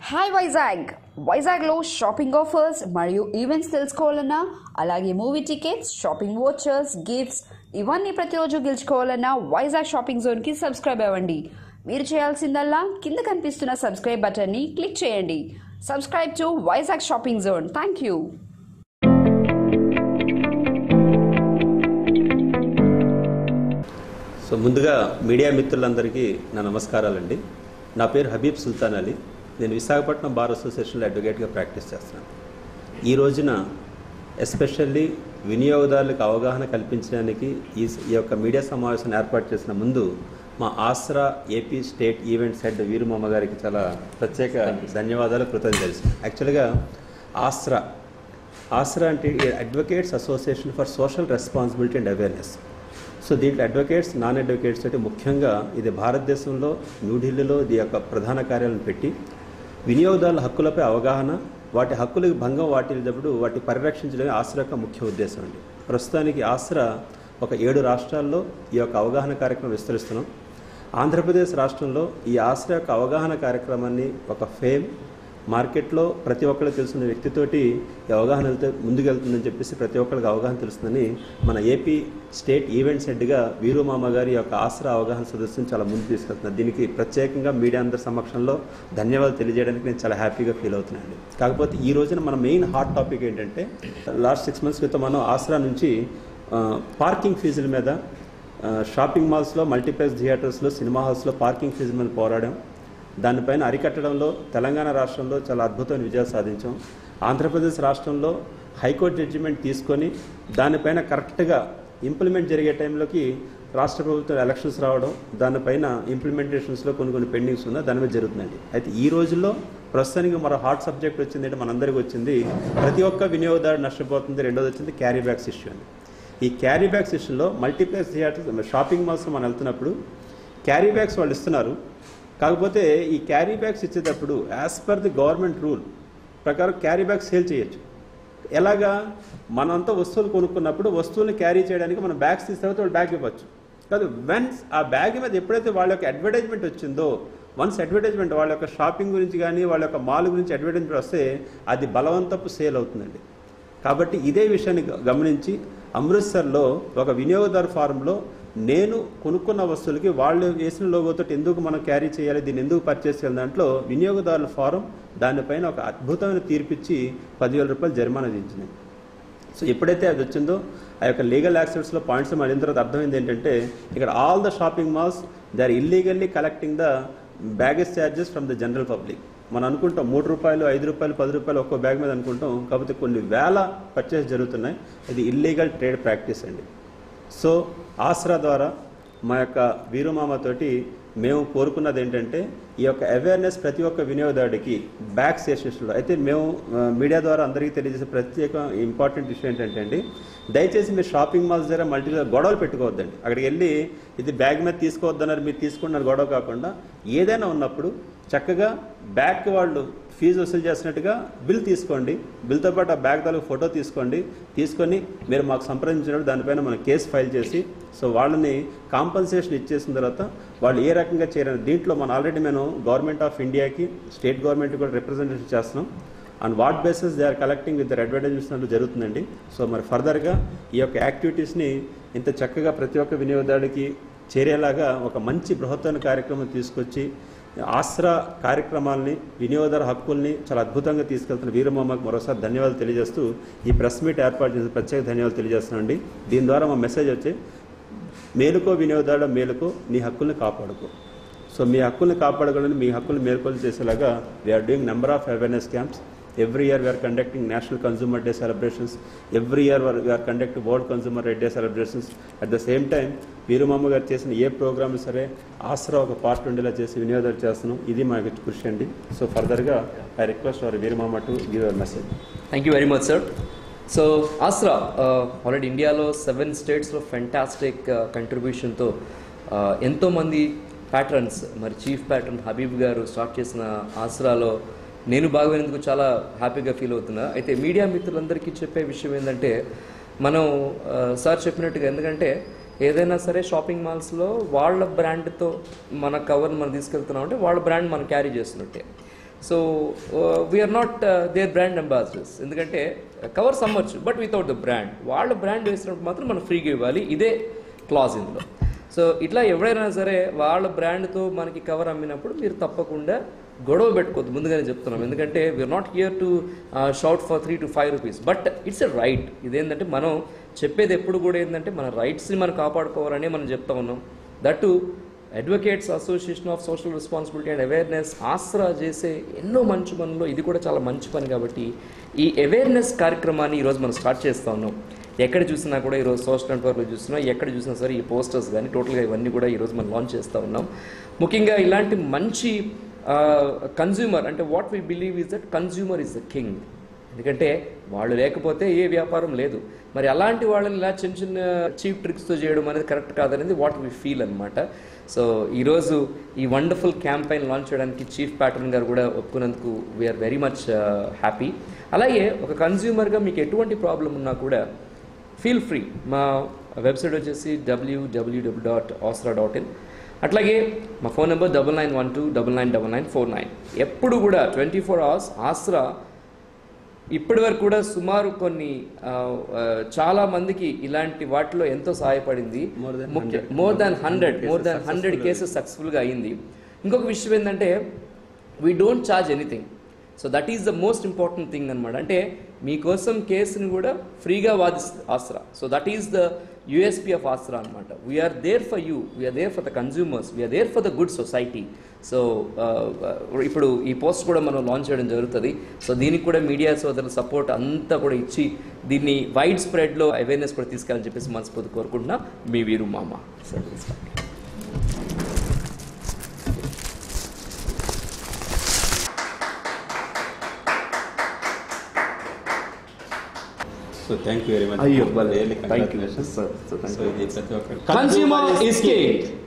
Hi Vizag వైజాగ్లో shopping offers మరియు events తెలుసుకోవాలన్నా అలాగే movie tickets shopping vouchers gifts ఇవన్నీ ప్రతిరోజు గెలుచుకోవాలన్నా వైజాగ్ షాపింగ్ జోన్కి సబ్స్క్రైబ్ అవ్వండి మీరు చేయాల్సిందల్లా కింద కనిపిస్తున్న సబ్స్క్రైబ్ బటన్ని క్లిక్ చేయండి subscribe to Vizag shopping zone thank you so ముందుగా మీడియా మిత్రులందరికీ నా నమస్కారాలండి నా పేరు హబీబ్ సుల్తాన్ అలీ నేను విశాఖపట్నం బార్ అసోసియేషన్లో అడ్వకేట్గా ప్రాక్టీస్ చేస్తున్నాను ఈ రోజున ఎస్పెషల్లీ వినియోగదారులకు అవగాహన కల్పించడానికి ఈ ఈ యొక్క మీడియా సమావేశాన్ని ఏర్పాటు చేసిన ముందు మా Asra AP state events head Veerumamma గారికి చాలా ప్రత్యేక ధన్యవాదాలు కృతజ్ఞతలు యాక్చువల్గా ఆస్రా ఆస్రా అంటే advocates association for social responsibility and awareness so దీంట్లో అడ్వకేట్స్ నాన్ అడ్వకేట్స్ అంటే ముఖ్యంగా ఇది భారతదేశంలో న్యూఢిల్లీలో ఇది యొక్క ప్రధాన కార్యాలయం పెట్టి వినియోగదారుల హక్కులపై అవగాహన వాటి హక్కులకు భంగం వాటిల్లినప్పుడు వాటి పరిరక్షించడమే ఆసరా యొక్క ముఖ్య ఉద్దేశం అండి ప్రస్తుతానికి ఆసరా ఒక ఏడు రాష్ట్రాల్లో ఈ యొక్క అవగాహన కార్యక్రమం విస్తరిస్తున్నాం ఆంధ్రప్రదేశ్ రాష్ట్రంలో ఈ ఆసరా యొక్క అవగాహన కార్యక్రమాన్ని ఒక ఫేమ్ మార్కెట్లో ప్రతి ఒక్కరికి తెలిసిన వ్యక్తితోటి ఈ అవగాహన వెళ్తే ముందుకెళ్తుందని చెప్పేసి ప్రతి ఒక్కరికి అవగాహన తెలుస్తుందని మన ఏపీ స్టేట్ ఈవెంట్స్ హెడ్గా వీరుమామ గారి యొక్క ఆసరా అవగాహన సదస్సును చాలా ముందు తీసుకెళ్తున్నారు దీనికి ప్రత్యేకంగా మీడియా అందరి సమక్షంలో ధన్యవాదాలు తెలియజేయడానికి నేను చాలా హ్యాపీగా ఫీల్ అవుతున్నాను కాకపోతే ఈ రోజున మన మెయిన్ హాట్ టాపిక్ ఏంటంటే లాస్ట్ సిక్స్ మంత్స్ క్రితం మనం ఆసరా నుంచి ఆ, పార్కింగ్ ఫీజుల మీద ఆ, షాపింగ్ మాల్స్లో మల్టీప్లెక్స్ థియేటర్స్లో సినిమా హాల్స్లో పార్కింగ్ ఫీజుల మీద పోరాడాం దానిపైన అరికట్టడంలో తెలంగాణ రాష్ట్రంలో చాలా అద్భుతమైన విజయాలు సాధించాం ఆంధ్రప్రదేశ్ రాష్ట్రంలో హైకోర్టు జడ్జిమెంట్ తీసుకొని దానిపైన కరెక్ట్గా ఇంప్లిమెంట్ జరిగే టైంలోకి రాష్ట్ర ప్రభుత్వం ఎలక్షన్స్ రావడం దానిపైన ఇంప్లిమెంటేషన్స్లో కొన్ని కొన్ని పెండింగ్స్ ఉన్నా దాని మీద జరుగుతుందండి అయితే ఈ రోజుల్లో ప్రస్తుతానికి మరో హాట్ సబ్జెక్ట్ వచ్చింది అంటే మనందరికీ వచ్చింది ప్రతి ఒక్క వినియోగదారు నష్టపోతుంది రెండోది వచ్చింది క్యారీ బ్యాగ్స్ ఇష్యూ అండి ఈ క్యారీ బ్యాగ్స్ ఇష్యూలో మల్టీప్లెక్స్ థియేటర్స్ షాపింగ్ మాల్స్లో మనం వెళ్తున్నప్పుడు క్యారీ బ్యాగ్స్ వాళ్ళు ఇస్తున్నారు కాకపోతే ఈ క్యారీ బ్యాగ్స్ ఇచ్చేటప్పుడు as per the government rule ప్రకారం క్యారీ బ్యాగ్స్ సేల్ చేయొచ్చు ఎలాగా మనంతా వస్తువులు కొనుక్కున్నప్పుడు వస్తువుల్ని క్యారీ చేయడానికి మనం బ్యాగ్స్ తీసిన తర్వాత వాళ్ళు బ్యాగ్ ఇవ్వచ్చు కాదు వన్స్ ఆ బ్యాగ్ మీద ఎప్పుడైతే వాళ్ళ యొక్క అడ్వర్టైజ్మెంట్ వచ్చిందో వన్స్ అడ్వర్టైజ్మెంట్ వాళ్ళ యొక్క షాపింగ్ గురించి కానీ వాళ్ళ యొక్క మాల్ గురించి అడ్వర్టైజ్మెంట్ వస్తే అది బలవంతపు సేల్ అవుతుందండి కాబట్టి ఇదే విషయాన్ని గ- గమనించి అమృత్సర్లో ఒక వినియోగదారు ఫారంలో నేను కొనుక్కున్న వస్తువులకి వాళ్ళు వేసిన లోగోతో ఎందుకు మనం క్యారీ చేయాలి దీన్ని ఎందుకు పర్చేస్ చేయాలి దాంట్లో వినియోగదారుల ఫారం దానిపైన ఒక అద్భుతమైన తీర్పిచ్చి పదివేల రూపాయలు జరిమానా విధించింది సో ఎప్పుడైతే అది వచ్చిందో ఆ యొక్క లీగల్ యాక్సెప్ట్స్లో పాయింట్స్ మళ్ళిన తర్వాత అర్థమైంది ఏంటంటే ఇక్కడ all the shopping malls they are illegally collecting the baggage charges from the general public మనం అనుకుంటాం మూడు రూపాయలు ఐదు రూపాయలు పది రూపాయలు ఒక్కో బ్యాగ్ మీద అనుకుంటాం కాకపోతే కొన్ని వేల పర్చేస్ జరుగుతున్నాయి ఇది ఇల్లీగల్ ట్రేడ్ ప్రాక్టీస్ అండి సో ఆసరా ద్వారా మా యొక్క వీరుమామతోటి మేము కోరుకున్నది ఏంటంటే ఈ యొక్క అవేర్నెస్ ప్రతి ఒక్క వినియోగదారుడికి బ్యాక్ స్టేషన్స్లో అయితే మేము ఆ, మీడియా ద్వారా అందరికీ తెలియజేసే ప్రత్యేక ఇంపార్టెంట్ విషయం ఏంటంటే అండి దయచేసి మీరు షాపింగ్ మాల్స్ దగ్గర మల్టీ గొడవలు పెట్టుకోవద్దండి అక్కడికి వెళ్ళి ఇది బ్యాగ్ మీద తీసుకోవద్దన్నారు మీరు తీసుకున్నారు గొడవ కాకుండా ఏదైనా ఉన్నప్పుడు చక్కగా బ్యాగ్ వాళ్ళు ఫీజు వసూలు చేసినట్టుగా బిల్ తీసుకోండి బిల్తో పాటు ఆ బ్యాగ్ తాలూకు ఫోటో తీసుకోండి తీసుకొని మీరు మాకు సంప్రదించినప్పుడు దానిపైన మనం కేసు ఫైల్ చేసి సో వాళ్ళని కాంపన్సేషన్ ఇచ్చేసిన తర్వాత వాళ్ళు ఏ రకంగా చేయాలని దీంట్లో మనం ఆల్రెడీ మేము గవర్నమెంట్ ఆఫ్ ఇండియాకి స్టేట్ గవర్నమెంట్ కూడా రిప్రజెంటేషన్ చేస్తున్నాం and what basis they are collecting with their advertisements అంటూ జరుగుతుందండి సో మరి ఫర్దర్గా ఈ యొక్క యాక్టివిటీస్ని ఇంత చక్కగా ప్రతి ఒక్క వినియోగదారుడికి చేరేలాగా ఒక మంచి బృహత్తమైన కార్యక్రమం తీసుకొచ్చి ఆశ్రా కార్యక్రమాల్ని వినియోగదారు హక్కుల్ని చాలా అద్భుతంగా తీసుకెళ్తున్న వీరమామకు మరోసారి ధన్యవాదాలు తెలియజేస్తూ ఈ ప్రెస్ మీట్ ఏర్పాటు చేసిన ప్రత్యేక ధన్యవాదాలు తెలియజేస్తున్నాండి దీని ద్వారా మా మెసేజ్ వచ్చి మేలుకో వినియోగదారుడు మేలుకో నీ హక్కుల్ని కాపాడుకో సో మీ హక్కుల్ని కాపాడగలని మీ హక్కులు మేల్కొలు చేసేలాగా we are doing number of awareness camps every year we are conducting national consumer day celebrations every year we are conducting world consumer day celebrations at the same time Veerumama గారు చేసిన ఏ ప్రోగ్రామ్ సరే ఆసరా ఒక పార్ట్ ఉండేలా చేసి వినియోగదారు చేస్తున్నాం ఇది మా యొక్క కృషి అండి సో ఫర్దర్గా I request our Veerumama to give our message thank you very much sir so Asra already ఇండియాలో సెవెన్ స్టేట్స్లో ఫెంటాస్టిక్ కంట్రిబ్యూషన్తో ఎంతోమంది ప్యాటర్న్స్ మరి చీఫ్ ప్యాటర్న్ హబీబ్ గారు స్టార్ట్ చేసిన ఆసరాలో నేను భాగమైనందుకు చాలా హ్యాపీగా ఫీల్ అవుతున్నా అయితే మీడియా మిత్రులందరికీ చెప్పే విషయం ఏంటంటే మనం ఆ, సార్ చెప్పినట్టుగా ఎందుకంటే ఏదైనా సరే షాపింగ్ మాల్స్లో వాళ్ళ బ్రాండ్తో మన కవర్ మనం తీసుకెళ్తున్నాం అంటే వాళ్ళ బ్రాండ్ మనం క్యారీ చేస్తున్నట్టే so we are not their brand ambassadors ఎందుకంటే కవర్స్ అమ్మొచ్చు బట్ వితౌట్ ద బ్రాండ్ వాళ్ళ బ్రాండ్ వేసినప్పుడు మాత్రం మనం ఫ్రీగా ఇవ్వాలి ఇదే క్లాజ్ ఇందులో సో ఇట్లా ఎవరైనా సరే వాళ్ళ బ్రాండ్తో మనకి కవర్ అమ్మినప్పుడు మీరు తప్పకుండా గొడవ పెట్టుకోవద్దు ముందుగానే చెప్తున్నాం ఎందుకంటే we are not here to shout for three to five rupees but it's a right ఇదేంటంటే మనం చెప్పేది ఎప్పుడు కూడా ఏంటంటే మన రైట్స్ని మనం కాపాడుకోవాలని మనం చెప్తా ఉన్నాం that advocates association of social responsibility and awareness Aasara చేసే ఎన్నో మంచి పనుల్లో ఇది కూడా చాలా మంచి పని కాబట్టి ఈ అవేర్నెస్ కార్యక్రమాన్ని ఈరోజు మనం స్టార్ట్ చేస్తూ ఉన్నాం ఎక్కడ చూసినా కూడా ఈరోజు సోషల్ నెట్వర్క్లో చూసినా ఎక్కడ చూసినా సరే ఈ పోస్టర్స్ కానీ టోటల్గా ఇవన్నీ కూడా ఈరోజు మనం లాంచ్ చేస్తూ ఉన్నాం ముఖ్యంగా ఇలాంటి మంచి కన్జ్యూమర్ అంటే what we believe is that consumer is the king ఎందుకంటే వాళ్ళు లేకపోతే ఏ వ్యాపారం లేదు మరి అలాంటి వాళ్ళని ఇలా చిన్న చిన్న చీప్ ట్రిక్స్తో చేయడం అనేది కరెక్ట్ కాదనేది వాట్ వి ఫీల్ అనమాట సో ఈరోజు ఈ వండర్ఫుల్ క్యాంపెయిన్ లాంచ్ చేయడానికి చీఫ్ ప్యాటర్న్ గారు కూడా ఒప్పుకున్నందుకు వీఆర్ వెరీ మచ్ హ్యాపీ అలాగే ఒక కన్జ్యూమర్గా మీకు ఎటువంటి ప్రాబ్లం ఉన్నా కూడా ఫీల్ ఫ్రీ మా వెబ్సైట్ వచ్చేసి W W W dot Asra dot in అట్లాగే మా phone number double nine one two double nine double nine four nine ఎప్పుడు కూడా ట్వంటీ ఫోర్ అవర్స్ ఆస్రా ఇప్పటి వరకు కూడా సుమారు కొన్ని ఆ, ఆ, చాలా మందికి ఇలాంటి వాటిలో ఎంతో సహాయపడింది More than ముఖ్య 100. More than hundred cases more than hundred successful. Cases సక్సెస్ఫుల్గా అయింది ఇంకొక విషయం ఏంటంటే we don't charge anything so that is the most important thing అనమాట అంటే మీకోసం కేసుని కూడా ఫ్రీగా వాదిస్తుంది Asra so that is the USP of Asra అనమాట we are there for you we are there for the consumers we are there for the good society so ఇప్పుడు ఈ పోస్ట్ కూడా మనం లాంచ్ చేయడం జరుగుతుంది సో దీనికి కూడా మీడియా సోదరుల సపోర్ట్ అంతా కూడా ఇచ్చి దీన్ని వైడ్ స్ప్రెడ్లో అవేర్నెస్ కూడా తీసుకెళ్ళని చెప్పేసి మనస్ఫూర్తి కోరుకుంటున్నా మీ Veeru Mama service so thank you very much అయ్యో, really thank you, congratulations sir. So, thank so you. ఇది ప్రతి ఒక్క Consumer is king.